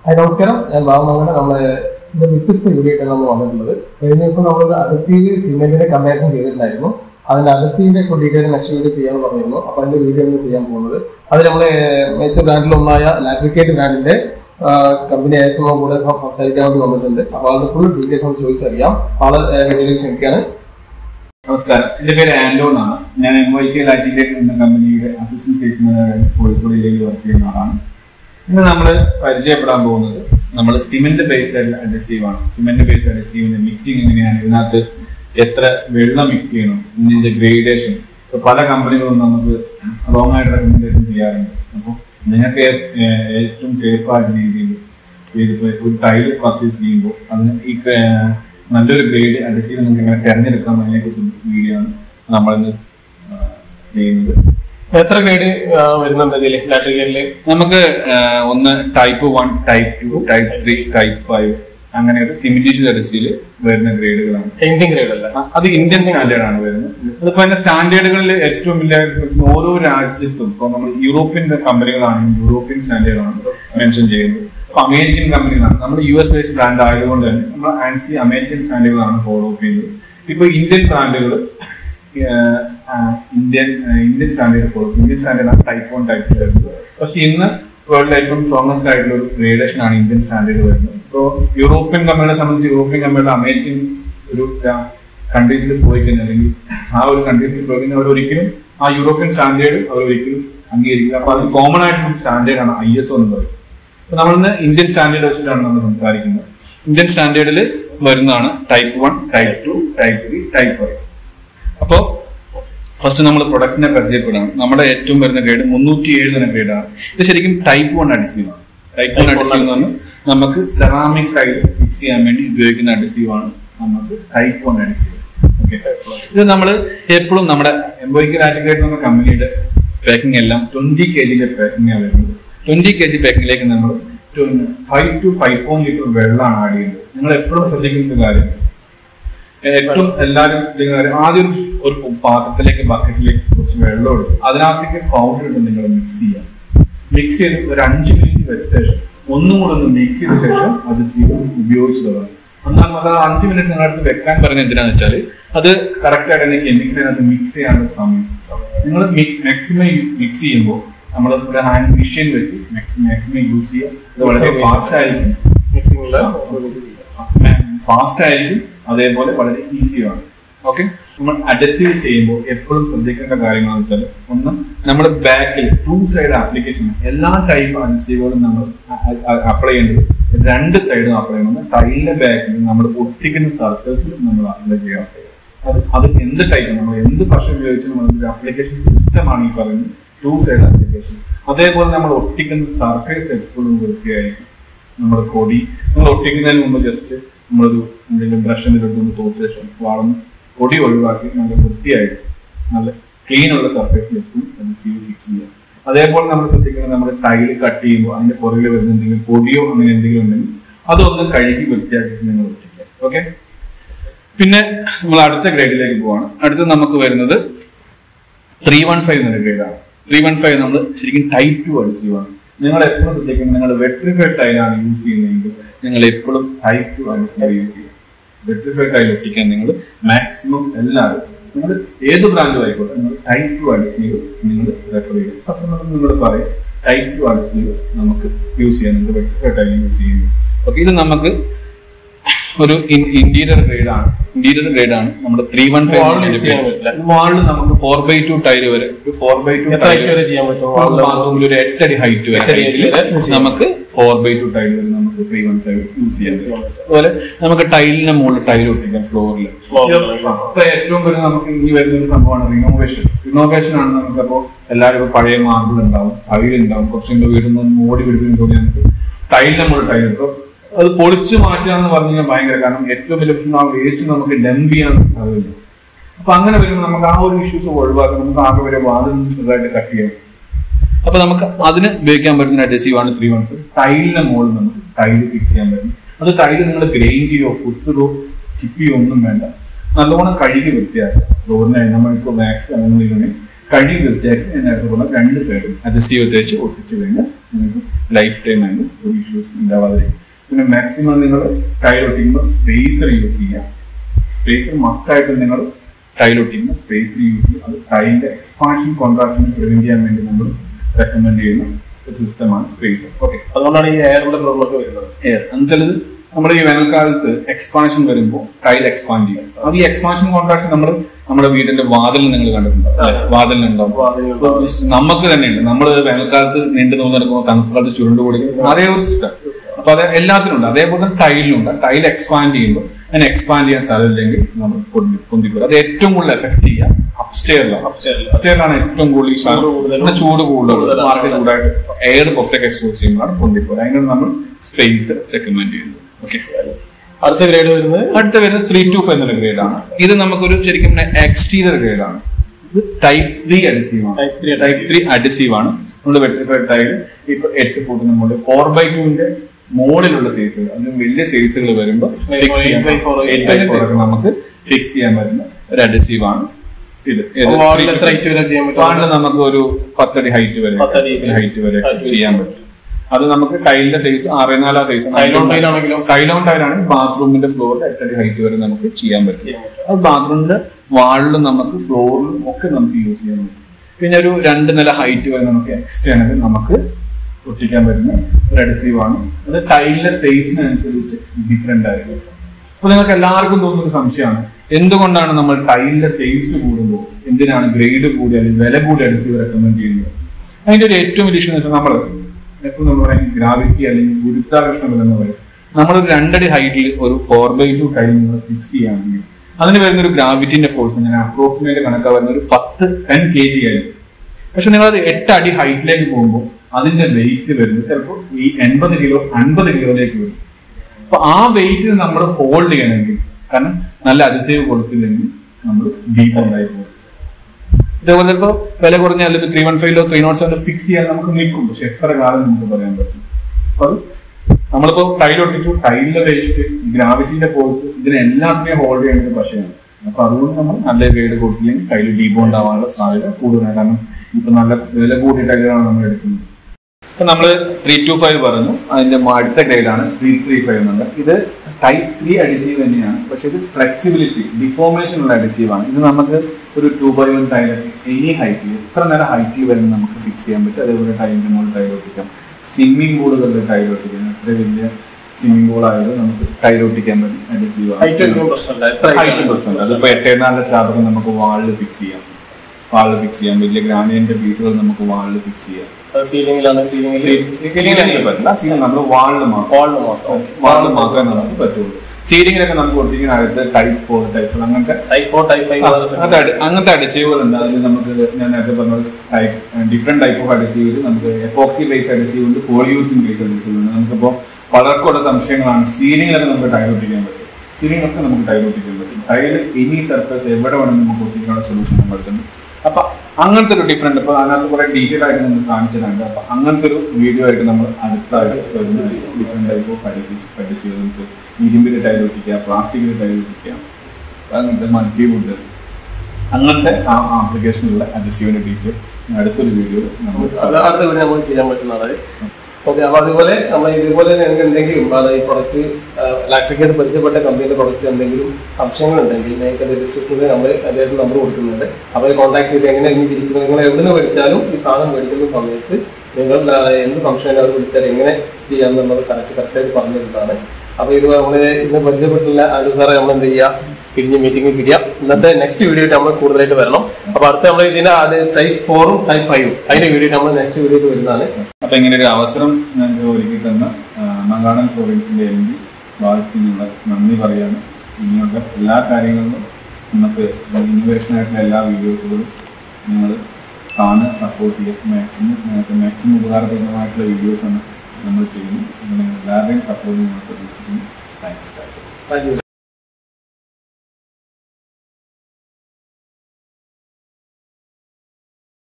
Hi നമസ്കാരം ഞാൻ ബാബുമംഗല നമ്മളെ ഇത് വ്യത്യസ്ത വീഡിയോയിട്ടാണ് നമ്മൾ വന്നിട്ടുള്ളത് കഴിഞ്ഞ ദിവസം നമ്മൾ അഗസീവ് സിമെന്റിന്റെ കമ്പാരിസൺ ചെയ്തിട്ടുണ്ടായിരുന്നു അതിന്റെ അഗസീവിന്റെ ഡീറ്റെയിൽ നെക്സ്റ്റ് വീഡിയോ ചെയ്യാൻ പറഞ്ഞിരുന്നു അപ്പൊ അതിന്റെ വീഡിയോ ആണ് ചെയ്യാൻ പോകുന്നത് അത് നമ്മളെ മേച്ച ബ്രാൻഡിലൊന്നായ ലാട്രിക്കേറ്റ് ബ്രാൻഡിന്റെ കമ്പനി ആയസമോ കൂടെ സംസാരിക്കാൻ വേണ്ടി വന്നിട്ടുണ്ട് അപ്പൊ അതിന്റെ ഫുൾ ഡീറ്റെയിൽസ് നമുക്ക് ചോദിച്ചറിയാം ആള് വീഡിയോ ക്ഷണിക്കാണ് നമസ്കാരം എന്റെ പേര് ആൻഡോ എന്നാണ് ഞാൻ എം വൈ കെ ലാറ്റിലേക്ക് എന്ന കമ്പനിയുടെ അസിസ്റ്റന്റ് സെയിൽസ്മാനായി കോഴിക്കോട് ജില്ലയിൽ വർക്ക് ചെയ്യുന്ന ആളാണ് ഇന്ന് നമ്മൾ പരിചയപ്പെടാൻ പോകുന്നത് നമ്മൾ സിമെന്റ് ബേസ്ഡ് ആയിട്ടുള്ള അഡസീവ് ആണ് സിമെന്റ് ബേസ്ഡ് അഡസീവിന്റെ മിക്സിംഗ് എങ്ങനെയാണ് ഇതിനകത്ത് എത്ര വെള്ളം മിക്സ് ചെയ്യണം ഇതിന്റെ ഗ്രേഡേഷൻ ഇപ്പൊ പല കമ്പനികളും നമുക്ക് റോങ് ആയിട്ട് റെക്കമെൻഡേഷൻ ചെയ്യാറുണ്ട് അപ്പോൾ നിങ്ങൾക്ക് ഏ- ഏറ്റവും സേഫ് ആയിട്ട് രീതിയിൽ ഇതിപ്പോ ഒരു ടൈല് പർച്ചേസ് ചെയ്യുമ്പോൾ അതിന് ഈ ക- നല്ലൊരു ഗ്രേഡ് അഡസീവ് നിങ്ങൾക്ക് എങ്ങനെ തിരഞ്ഞെടുക്കാം അതിനെ കുറിച്ച് വീഡിയോ ആണ് നമ്മളിന്ന് ആ, ചെയ്യുന്നത് എത്ര ഗ്രേഡ് വരുന്നുണ്ട് ഇതില് ലാട്രിക്കേറ്റില് നമുക്ക് ആ, ഒന്ന് type one type two type three type five അങ്ങനെ ഒരു സിമിലീഷ്യസ് അഡസീവിൽ വരുന്ന ഗ്രേഡുകളാണ് പെയിന്റിംഗ് ഗ്രേഡ് അല്ല ആ, അത് ഇന്ത്യൻ സ്റ്റാൻഡേർഡ് ആണ് വരുന്നത് അതിപ്പോ അതിന്റെ സ്റ്റാൻഡേർഡുകളിൽ ഏറ്റവും വലിയ പ്രശ്നം ഓരോ രാജ്യത്തും ഇപ്പൊ നമ്മൾ യൂറോപ്യൻ കമ്പനികളാണെങ്കിൽ യൂറോപ്യൻ സ്റ്റാൻഡേർഡ് ആണ് മെൻഷൻ ചെയ്യുന്നത് ഇപ്പൊ അമേരിക്കൻ കമ്പനികളാണ് നമ്മൾ യു എസ് ബേസ്ഡ് ബ്രാൻഡ് ആയതുകൊണ്ട് തന്നെ നമ്മൾ ആൻസി അമേരിക്കൻ സ്റ്റാൻഡേർഡുകളാണ് ഫോളോ അപ്പ് ചെയ്യുന്നത് ഇപ്പൊ ഇന്ത്യൻ ബ്രാൻഡുകൾ ഇന്ത്യൻ ആ, Indian standard follow Indian standard type one type two വരുന്നത് പക്ഷെ ഇന്ന് വേൾഡിൽ ഏറ്റവും സ്ട്രോങ്സ്റ്റ് ആയിട്ടുള്ള ഒരു ഗ്രേഡേഷൻ ആണ് ഇന്ത്യൻ സ്റ്റാൻഡേർഡ് വരുന്നത് ഇപ്പോൾ യൂറോപ്യൻ കമ്പനികളെ സംബന്ധിച്ച് യൂറോപ്യൻ കമ്പനിയുടെ അമേരിക്കൻ ഒരു കൺട്രീസിൽ പോയി കഴിഞ്ഞാൽ അല്ലെങ്കിൽ ആ ഒരു കൺട്രീസിൽ പോയി കഴിഞ്ഞാൽ അവർ ഒരിക്കലും ആ യൂറോപ്യൻ സ്റ്റാൻഡേർഡ് അവർ ഒരിക്കലും അംഗീകരിക്കില്ല അപ്പൊ അത് കോമൺ ആയിട്ടുള്ള സ്റ്റാൻഡേർഡ് ആണ് ഐ എസ് ഒ എന്ന് പറയുന്നത് അപ്പൊ നമ്മളിന്ന് ഇന്ത്യൻ സ്റ്റാൻഡേർഡ് വെച്ചിട്ടാണ് നമ്മൾ സംസാരിക്കുന്നത് ഇന്ത്യൻ സ്റ്റാൻഡേർഡിൽ വരുന്നതാണ് type one type two type three type five അപ്പോ ഫസ്റ്റ് നമ്മൾ പ്രൊഡക്റ്റിനെ പരിചയപ്പെടാം നമ്മുടെ ഏറ്റവും വരുന്ന ഗ്രേഡ് മുന്നൂറ്റി ഏഴ് എന്ന ഗ്രേഡാണ് ഇത് ശരിക്കും ടൈപ്പ് വൺ അഡിസീവ് ആണ് ടൈപ്പ് വൺ അഡിസീവ് എന്ന് പറഞ്ഞാൽ നമുക്ക് സെറാമിക് ടൈൽ ഫിക്സ് ചെയ്യാൻ വേണ്ടി ഉപയോഗിക്കുന്ന അഡിസീവ് ആണ് നമുക്ക് ടൈപ്പ് വൺ അഡിസീവ് ഓക്കെ ഇത് നമ്മൾ എപ്പോഴും നമ്മുടെ എംബോയ്ക്ക് ലാറ്റിഗ്രേറ്റ് എന്ന കമ്പനിയുടെ പാക്കിംഗ് എല്ലാം ട്വന്റി കെ ജിയുടെ പാക്കിംഗ് ആണ് വരുന്നത് ട്വന്റി കെ ജി പാക്കിങ്ങിലേക്ക് നമ്മൾ five to five point litre വെള്ളമാണ് ആഡ് ചെയ്യുന്നത് നിങ്ങൾ എപ്പോഴും ശ്രദ്ധിക്കുന്ന ഒരു കാര്യം ഏറ്റവും എല്ലാവരും ശ്രദ്ധിക്കുന്ന കാര്യം ആദ്യം ഒരു പാത്രത്തിലേക്ക് ബക്കറ്റിലേക്ക് കുറച്ച് വെള്ളം എടുക്കും അതിനകത്തേക്ക് പൗഡർ ഇട്ട് നിങ്ങൾ മിക്സ് ചെയ്യാം മിക്സ് ചെയ്ത് ഒരു അഞ്ച് മിനിറ്റ് വെച്ച ശേഷം ഒന്നും കൂടെ ഒന്ന് മിക്സ് ചെയ്ത ശേഷം അത് സീറം ഉപയോഗിച്ച് തുടങ്ങും എന്നാൽ അത് ആ അഞ്ച് മിനിറ്റ് നിങ്ങളടുത്ത് വെക്കാൻ പറഞ്ഞ എന്തിനാന്ന് വെച്ചാൽ അത് കറക്റ്റ് ആയിട്ട് തന്നെ കെമിക്കലിനകത്ത് മിക്സ് ചെയ്യാനുള്ള സമയം നിങ്ങൾ മാക്സിമം മിക്സ് ചെയ്യുമ്പോൾ നമ്മൾ ഒരു ഹാൻഡ് മെഷീൻ വെച്ച് മാക്സിമം മാക്സിമം യൂസ് ചെയ്യുക ഇത് വളരെ ഫാസ്റ്റ് ആയിരിക്കും ഫാസ്റ്റ് ആയിരിക്കും അതേപോലെ വളരെ ഈസിയാണ് ഓക്കെ നമ്മൾ അഡസീവ് ചെയ്യുമ്പോൾ എപ്പോഴും ശ്രദ്ധിക്കേണ്ട കാര്യങ്ങളെന്ന് വെച്ചാൽ ഒന്ന് നമ്മുടെ ബാക്കിൽ ടു സൈഡ് ആപ്ലിക്കേഷൻ എല്ലാ ടൈപ്പ് അഡസീവുകളും നമ്മൾ അപ്ലൈ ചെയ്യേണ്ടത് രണ്ട് സൈഡും അപ്ലൈ ചെയ്യണം ടൈലിന്റെ ബാക്കിൽ നമ്മൾ ഒട്ടിക്കുന്ന സർഫേസിൽ നമ്മൾ അപ്ലൈ ചെയ്യാം അത് അത് എന്ത് ടൈപ്പ് നമ്മൾ എന്ത് പക്ഷം ഉപയോഗിച്ച് നമ്മൾ ആപ്ലിക്കേഷൻ സിസ്റ്റമാണ് ഈ പറയുന്നത് ടു സൈഡ് ആപ്ലിക്കേഷൻ അതേപോലെ നമ്മൾ ഒട്ടിക്കുന്ന സർഫേസ് എപ്പോഴും വൃത്തിയായിരിക്കും നമ്മുടെ കൊടി നമ്മൾ ഒട്ടിക്കുന്നതിന് മുമ്പ് ജസ്റ്റ് നമ്മളൊരു എന്തെങ്കിലും ബ്രഷിന്റെ അടുത്തൊന്ന് തോച്ച ശേഷം വളർന്ന് പൊടി ഒഴിവാക്കി നല്ല വൃത്തിയായിട്ട് നല്ല ക്ലീൻ ഉള്ള സർഫേസിൽ എപ്പോഴും അത് സീവ് ഫിക്സ് ചെയ്യുക അതേപോലെ നമ്മൾ ശ്രദ്ധിക്കുന്നത് നമ്മൾ ടൈല് കട്ട് ചെയ്യുമ്പോൾ അതിന്റെ പുറകിൽ വരുന്ന എന്തെങ്കിലും പൊടിയോ അങ്ങനെ എന്തെങ്കിലും ഉണ്ടെങ്കിൽ അതൊന്ന് കഴുകി വൃത്തിയാക്കി നിങ്ങൾ ഒട്ടിക്കുക ഓക്കെ പിന്നെ നമ്മൾ അടുത്ത ഗ്രേഡിലേക്ക് പോവാണ് അടുത്ത നമുക്ക് വരുന്നത് ത്രീ വൺ ഫൈവ് എന്ന ഗ്രേഡാണ് ത്രീ വൺ ഫൈവ് നമ്മൾ ശരിക്കും ടൈപ്പ് ടു അഡ്സീവ് ആണ് നിങ്ങൾ എപ്പോഴും ശ്രദ്ധിക്കുന്നത് നിങ്ങൾ വെട്രിഫൈഡ് ടൈലാണ് യൂസ് ചെയ്യുന്നതെങ്കിൽ നിങ്ങൾ എപ്പോഴും ടൈപ്പ് ടു അഡ്സീവ് യൂസ് ചെയ്യുക വെട്രിഫൈഡ് ടൈൽ ഒട്ടിക്കാൻ നിങ്ങൾ മാക്സിമം എല്ലാവരും നിങ്ങൾ ഏത് ബ്രാൻഡും ആയിക്കോട്ടെ നിങ്ങൾ ടൈപ്പ് ടു അഡ്സീവ് നിങ്ങൾ റെഫർ ചെയ്യും കസ്റ്റമർ നിങ്ങൾ പറയും ടൈപ്പ് ടു അഡ്സീവ് നമുക്ക് യൂസ് ചെയ്യാൻ നിങ്ങൾ വെട്രിഫൈഡ് ടൈൽ യൂസ് ചെയ്യുന്നു ഓക്കെ ഇത് നമുക്ക് ഒരു ഇന്റീരിയർ ഗ്രേഡ് ആണ് ഇന്റീരിയർ ഗ്രേഡ് ആണ് നമ്മുടെ ത്രീ വൺ Wall use ചെയ്യാൻ പറ്റില്ല. ഫൈവ് വാളിൽ നമുക്ക് ഫോർ ബൈ ടു ടൈല് വരെ ഒരു ഫോർ ബൈ ടു എത്ര height വരെ ചെയ്യാൻ പറ്റും? ബാത്റൂമിൽ ഒരു എട്ടടി ഹൈറ്റ് വരെ എട്ടടി height ല് വരെ ചെയ്യാം. നമുക്ക് ഫോർ ബൈ ടു ടൈൽ വരെ നമുക്ക് ത്രീ വൺ ഫൈവ് യൂസ് ചെയ്യാൻ പറ്റും അതുപോലെ നമുക്ക് ടൈലിന്റെ മുകളിൽ ടൈൽ ഒട്ടിക്കാം ഫ്ലോറിൽ Floor ല്. ഇപ്പൊ ഏറ്റവും വരുന്ന നമുക്ക് ഇനി വരുന്ന ഒരു സംഭവമാണ് റിനോവേഷൻ റിനോവേഷൻ ആണ് നമുക്കപ്പോ എല്ലാവരും ഇപ്പൊ പഴയ മാർബിൾ ഉണ്ടാവും ടൈൽ ഉണ്ടാവും കുറച്ചും വീട്ടിൽ നിന്ന് മോടി പിടിപ്പിക്കുന്ന തോന്നി നമുക്ക് ടൈലിന്റെ മുകളിൽ ടൈൽ ഇപ്പൊ അത് പൊളിച്ചു മാറ്റുക എന്ന് പറഞ്ഞു കഴിഞ്ഞാൽ ഭയങ്കര കാരണം ഏറ്റവും വലിയ പ്രശ്നം ആ വേസ്റ്റ് നമുക്ക് ഡംപ് ചെയ്യാൻ സാധ്യതയില്ല അപ്പൊ അങ്ങനെ വരുമ്പോൾ നമുക്ക് ആ ഒരു ഇഷ്യൂസ് ഒഴിവാക്കാൻ നമുക്ക് ആകെ വരെ വാതിൽ ചെറുതായിട്ട് കട്ട് ചെയ്യാം അപ്പൊ നമുക്ക് അതിന് ഉപയോഗിക്കാൻ പറ്റുന്ന അഡസീവ് ആണ് ത്രീ വൺ ഫൈവ് ടൈലിന്റെ മുകളിൽ നമുക്ക് ടൈല് ഫിക്സ് ചെയ്യാൻ പറ്റും അത് ടൈല് നിങ്ങൾ ഗ്രൈൻഡ് ചെയ്യോ കുത്തുകയോ ചിപ്പിയോ ഒന്നും വേണ്ട നല്ലോണം കഴുകി വൃത്തിയാക്കുക ഫ്ലോറിന് എണ്ണമണിക്കോ മാക്സ് അങ്ങനെ കഴുകി വൃത്തിയാക്കി ഞാൻ നേരത്തെ പറഞ്ഞ രണ്ട് സൈഡും അഡസീവ് തേച്ച് ഒട്ടിച്ചു കഴിഞ്ഞാൽ നിങ്ങൾക്ക് ലൈഫ് ടൈം ആയിട്ട് ഒരു ഇഷ്യൂസ് ഉണ്ടാവാതിരിക്കും പിന്നെ മാക്സിമം നിങ്ങൾ ടൈൽ ഒട്ടിക്കുമ്പോൾ സ്പേസർ യൂസ് ചെയ്യാം സ്പേസർ മസ്റ്റ് ആയിട്ട് നിങ്ങൾ ടൈൽ ഒട്ടിക്കുമ്പോൾ സ്പേസർ യൂസ് ചെയ്യും അത് ടൈലിന്റെ എക്സ്പാൻഷൻ കോൺട്രാക്ഷൻ പ്രിവെന്റ് ചെയ്യാൻ വേണ്ടി നമ്മൾ റെക്കമെൻഡ് ചെയ്യുന്ന ഒരു സിസ്റ്റമാണ് സ്പേസർ ഓക്കെ അതുകൊണ്ടാണ് ഈ എയറിന്റെ പ്രോബ്ലം ഒക്കെ വരുന്നത് എയർ എന്നുവെച്ചാൽ നമ്മുടെ ഈ വേനൽക്കാലത്ത് എക്സ്പാൻഷൻ വരുമ്പോൾ ടൈൽ എക്സ്പാൻഡ് ചെയ്യും അത് ഈ എക്സ്പാൻഷൻ കോൺട്രാക്ഷൻ നമ്മൾ നമ്മുടെ വീടിന്റെ വാതിൽ നിങ്ങൾ കണ്ടിട്ടുണ്ടോ വാതിലുണ്ടാവും നമുക്ക് തന്നെയുണ്ട് നമ്മൾ വേനൽക്കാലത്ത് നീണ്ടു തോന്നി നടക്കുമ്പോൾ തണുപ്പുകാലത്ത് ചുരുണ്ട് കൂടി അതേ ഒരു സിസ്റ്റം അപ്പൊ അത് എല്ലാത്തിനും ഉണ്ട് അതേപോലെ തന്നെ ടൈലിനുണ്ട് ടൈൽ എക്സ്പാൻഡ് ചെയ്യുമ്പോൾ അതിനെ എക്സ്പാൻഡ് ചെയ്യാൻ സ്ഥലമില്ലെങ്കിൽ നമ്മൾ പൊന്തി പൊന്തിപ്പോരും അത് ഏറ്റവും കൂടുതൽ എഫക്ട് ചെയ്യുക അപ്സ്റ്റെയറിലാണ് അപ്സ്റ്റെയറിലാണ് ഏറ്റവും കൂടുതൽ ഈ സാധനം പിന്നെ ചൂട് കൂടുതൽ മാർക്കറ്റ് ചൂടായിട്ട് എയർ പുറത്തേക്ക് എക്സ്പോസ് ചെയ്യുമ്പോഴാണ് പൊന്തിപ്പോരുക അതിനാണ് നമ്മൾ സ്പേസ് റെക്കമെൻഡ് ചെയ്യുന്നത് ഓക്കെ അടുത്ത ഗ്രേഡ് വരുന്നത് അടുത്ത വരുന്നത് ത്രീ ടു ഫൈവ് എന്നുള്ള ഗ്രേഡ് ആണ് ഇത് നമുക്കൊരു ശരിക്കും എക്സ്റ്റീരിയർ ഗ്രേഡ് ആണ് ഇത് ടൈപ്പ് ത്രീ അഡിസീവ് ആണ് Type three type three adhesive ആണ് നമ്മൾ വെട്രിഫൈഡ് ടൈൽ ഇപ്പൊ എട്ട് ഫുട്ട് നമ്മൾ ഫോർ ബൈ ടുവിന്റെ മുകളിലുള്ള സൈസുകൾ അതിന് വലിയ സൈസുകൾ വരുമ്പോൾ by ഫിക്സ് ചെയ്യാൻ eight by four, eight by four ഒക്കെ നമുക്ക് ഫിക്സ് ചെയ്യാൻ പറ്റുന്ന ഒരു അഡസീവ് ആണ് ഇത് വാളിൽ എത്ര ഹൈറ്റ് വരെ ചെയ്യാൻ പറ്റും വാളിൽ നമുക്ക് ഒരു പത്തടി ഹൈറ്റ് വരെ പത്തടി ഹൈറ്റ് വരെ height ചെയ്യാൻ പറ്റും അത് നമുക്ക് ടൈലിന്റെ സൈസ് ആറേനാലാ സൈസ് ടൈലോൺ ടൈലാണെങ്കിലോ ടൈലോൺ ടൈലാണെങ്കിൽ ബാത്റൂമിന്റെ ഫ്ലോറിൽ എട്ടടി ഹൈറ്റ് വരെ നമുക്ക് ചെയ്യാൻ പറ്റും ചെയ്യാൻ പറ്റും. അത് ബാത്റൂമിന്റെ വാളിലും നമുക്ക് ഫ്ലോറിലും ഒക്കെ നമുക്ക് യൂസ് ചെയ്യാൻ പറ്റും പിന്നെ ഒരു രണ്ട് നില ഹൈറ്റ് വരെ നമുക്ക് എക്സ്റ്റേണൽ നമുക്ക് ഒട്ടിക്കാൻ പറ്റുന്ന ഒരു adhesive ആണ് അത് ടൈലിന്റെ സൈസിനനുസരിച്ച് ഡിഫറെന്റ് ആയിരിക്കും അപ്പൊ നിങ്ങൾക്ക് എല്ലാവർക്കും തോന്നുന്ന ഒരു സംശയമാണ് എന്തുകൊണ്ടാണ് നമ്മൾ ടൈലിന്റെ സൈസ് കൂടുമ്പോൾ എന്തിനാണ് ഗ്രേഡ് കൂടി അല്ലെങ്കിൽ വില കൂടി അഡസീവ് റെക്കമെൻഡ് ചെയ്യുന്നത് അതിന്റെ ഒരു ഏറ്റവും വലിയ ഇഷ്യൂ എന്ന് വെച്ചാൽ നമ്മൾ എപ്പോഴും നമ്മൾ പറയും ഗ്രാവിറ്റി അല്ലെങ്കിൽ ഗുരുത്വാകർഷണം എന്ന് പറയും നമ്മളൊരു രണ്ടടി ഹൈറ്റിൽ ഒരു ഫോർ ബൈ ടു ടൈൽ നിങ്ങൾ ഫിക്സ് ചെയ്യുകയാണെങ്കിൽ അതിന് വരുന്ന ഒരു ഗ്രാവിറ്റിന്റെ ഫോഴ്സ് ഞാൻ അപ്രോക്സിമേറ്റ് കണക്കാ വരുന്ന ഒരു പത്ത് ടെൻ കെ ജി ആയിരിക്കും പക്ഷെ നിങ്ങൾ അത് എട്ട് അടി ഹൈറ്റിലേക്ക് പോകുമ്പോൾ അതിന്റെ വെയിറ്റ് വരുന്നത് ചിലപ്പോൾ ഈ എൺപത് കിലോ അൻപത് കിലോയിലേക്ക് വരും അപ്പൊ ആ വെയിറ്റ് നമ്മൾ ഹോൾഡ് ചെയ്യണമെങ്കിൽ കാരണം നല്ല അതിശയം കൊടുത്തില്ലെങ്കിൽ നമ്മൾ ഡീപ്പ് ഉണ്ടായി പോകും ഇതേപോലെ ചിലപ്പോൾ വില കുറഞ്ഞ അല്ലെങ്കിൽ ത്രീ വൺ ഫൈവിലോ ത്രീ നോട്ട് സെവനിലോ ഫിക്സ് ചെയ്യാൻ നമുക്ക് നിൽക്കും പക്ഷെ എത്ര കാലം നമുക്ക് പറയാൻ പറ്റും അപ്പൊ അത് നമ്മളിപ്പോ ടൈൽ ഒട്ടിച്ചു ടൈലിന്റെ വേസ്റ്റ് ഗ്രാവിറ്റിന്റെ ഫോഴ്സ് ഇതിനെ എല്ലാത്തിനെയും ഹോൾഡ് ചെയ്യേണ്ടത് പക്ഷയാണ് അപ്പൊ അതുകൊണ്ട് നമ്മൾ നല്ല ഗ്രേഡ് കൊടുത്തില്ലെങ്കിൽ ടൈൽ ഡീപ്പ് ഉണ്ടാവാനുള്ള സാധ്യത കൂടുതലാണ് കാരണം ഇപ്പൊ നല്ല വില കൂടിയ ടൈലാണ് നമ്മൾ എടുക്കുന്നത് ഇപ്പൊ നമ്മള് ത്രീ ടു ഫൈവ് പറഞ്ഞു അതിന്റെ മ- അടുത്ത ഗ്രേഡ് ആണ് ത്രീ ത്രീ ഫൈവ് എന്നുള്ളത് ഇത് ടൈപ്പ് ത്രീ അഡിസീവ് തന്നെയാണ് പക്ഷെ ഇത് ഫ്ലെക്സിബിലിറ്റി ഡിഫോർമേഷൻ ഉള്ള അഡിസീവ് ആണ് ഇത് നമുക്ക് ഒരു ടു ബൈ വൺ ടൈലൊക്കെ എനി ഹൈറ്റിൽ എത്ര നേരം ഹൈറ്റിൽ വരുന്ന നമുക്ക് ഫിക്സ് ചെയ്യാൻ പറ്റും അതേപോലെ ടൈലിന്റെ മുകളിൽ ടൈൽ ഒട്ടിക്കാം സ്വിമ്മിംഗ് പൂളുകളിൽ ടൈൽ ഒട്ടിക്കാം എത്ര വലിയ സ്വിമ്മിംഗ് പൂൾ ആയത് നമുക്ക് ടൈൽ ഒട്ടിക്കാൻ പറ്റും അഡിസീവ് ഹൈറ്റ് ഒന്നും പ്രശ്നമില്ല എത്ര ഹൈറ്റ് പ്രശ്നമില്ല അതിപ്പോ എട്ടേനാലിന്റെ സ്ലാബൊക്കെ നമുക്ക് വാളിൽ ഫിക്സ് ചെയ്യാം വാളിൽ ഫിക്സ് ചെയ്യാം വലിയ ഗ്രാനൈറ്റിന്റെ പീസുകൾ നമുക്ക് വാളിൽ ഫിക്സ് ചെയ്യാം സീലിംഗിലാണ് സീലിംഗിൽ സീലിംഗിൽ പറ്റില്ല സീലിംഗ് നമ്മൾ വാളിൽ മാത്രം വാളിന് മാത്രം വാളിൽ മാത്രമേ നമുക്ക് പറ്റുള്ളൂ സീലിംഗിലൊക്കെ നമുക്ക് ഒട്ടിക്കുന്ന അടുത്ത് ടൈപ്പ് ഫോർ ടൈപ്പ് അങ്ങനത്തെ ടൈപ്പ് ഫോർ ടൈപ്പ് ഫൈവ് അങ്ങനത്തെ അടി- അങ്ങനത്തെ അഡിസീവുകൾ ഉണ്ട് അതിൽ നമുക്ക് ഞാൻ നേരത്തെ പറഞ്ഞ type different type of adhesive നമുക്ക് എപ്പോക്സി ബേസ് അഡിസീവ് ഉണ്ട് പോളിയൂത്തിൻ ബേസ് അഡിസീവ് ഉണ്ട് നമുക്കിപ്പോ പലർക്കുള്ള സംശയങ്ങളാണ് സീലിംഗിലൊക്കെ നമുക്ക് ടൈൽ ഒട്ടിക്കാൻ പറ്റും സീലിംഗിലൊക്കെ നമുക്ക് ടൈൽ ഒട്ടിക്കാൻ പറ്റും ടൈൽ എനി സർഫസ് എവിടെ വേണമെങ്കിലും നമുക്ക് ഒട്ടിക്കാനുള്ള സൊല്യൂഷൻ നമ്മൾ എടുക്കുന്നുണ്ട് അപ്പൊ അങ്ങനത്തെ ഒരു ഡിഫറെന്റ് ഇപ്പൊ അതിനകത്ത് കുറെ ഡീറ്റെയിൽ ആയിട്ട് നമുക്ക് കാണിച്ചു തരാനുണ്ട് അപ്പൊ അങ്ങനത്തെ ഒരു വീഡിയോ ആയിട്ട് നമ്മൾ അടുത്തായിട്ട് വരുന്നത് different type of adhesive adhesive നമുക്ക് ഇരുമ്പിന്റെ ടൈൽ ഒട്ടിക്കാം പ്ലാസ്റ്റിക്കിന്റെ ടൈൽ ഒട്ടിക്കാം അങ്ങനത്തെ മൾട്ടിവുഡ് അങ്ങനത്തെ ആ ആപ്ലിക്കേഷനുള്ള അഡസീവിന്റെ ഡീറ്റെയിൽ അടുത്തൊരു വീഡിയോ നമ്മൾ അത് അടുത്ത വീട് നമുക്ക് ചെയ്യാൻ പറ്റുന്നതാണ് ഓക്കെ അപ്പൊ അതുപോലെ നമ്മൾ ഇതുപോലെ നിങ്ങൾക്ക് എന്തെങ്കിലും അത് ഈ പ്രൊഡക്റ്റ് ഇലക്ട്രിക്കായിട്ട് പരിചയപ്പെട്ട കമ്പനിയുടെ പ്രൊഡക്റ്റ് എന്തെങ്കിലും സംശയങ്ങളുണ്ടെങ്കിൽ നിങ്ങൾക്ക് അത് ഡിസ്ക്രിപ്ഷനിൽ നമ്മൾ അദ്ദേഹത്തിന് നമ്പർ കൊടുക്കുന്നുണ്ട് അവർ കോൺടാക്ട് ചെയ്ത് എങ്ങനെ ഇനി ഇരിക്കുന്നത് നിങ്ങൾ എവിടെ നിന്ന് മേടിച്ചാലും ഈ സാധനം മേടിക്കുന്ന സമയത്ത് നിങ്ങൾ ആ, എന്ത് സംശയം അവർ വിളിച്ചാൽ എങ്ങനെ ചെയ്യാമെന്നുള്ളത് കറക്റ്റ് കറക്റ്റായിട്ട് പറഞ്ഞു തരുന്നതാണ് അപ്പൊ ഇത് നമ്മൾ ഇന്ന് പരിചയപ്പെട്ടില്ല അനു സാറെ നമ്മൾ എന്ത് ചെയ്യുക പിരിഞ്ഞ് മീറ്റിംഗ് പിരിയാം ഇന്നത്തെ നെക്സ്റ്റ് വീഡിയോ നമ്മൾ കൂടുതലായിട്ട് വരണം അപ്പൊ അടുത്ത നമ്മൾ ഇതിന്റെ അത് ടൈപ്പ് ഫോറും ടൈപ്പ് ഫൈവും അതിന്റെ വീഡിയോ നമ്മൾ നെക്സ്റ്റ് വീഡിയോയിൽ വരുന്നതാണ് അപ്പൊ ഇങ്ങനെ ഒരു അവസരം ഞങ്ങൾക്ക് ഒരുക്കി തന്ന ആ, മങ്ങാടൻ പ്രോവിൻസിന്റെ എം പി ബാലത്തിനുള്ള നന്ദി പറയാണ് ഇനിയുള്ള എല്ലാ കാര്യങ്ങളിലും നമുക്ക് ഇന്നോവേഷൻ ആയിട്ടുള്ള എല്ലാ വീഡിയോസുകളും നിങ്ങൾ കാണുക സപ്പോർട്ട് ചെയ്യുക മാക്സിമം നിങ്ങൾക്ക് മാക്സിമം ഉപകാരപ്രദമായിട്ടുള്ള വീഡിയോസാണ് നമ്മൾ ചെയ്യുന്നത് നിങ്ങൾ എല്ലാവരുടെയും സപ്പോർട്ട് നിങ്ങൾ പ്രതീക്ഷിക്കുന്നു താങ്ക്സ് താങ്ക് യു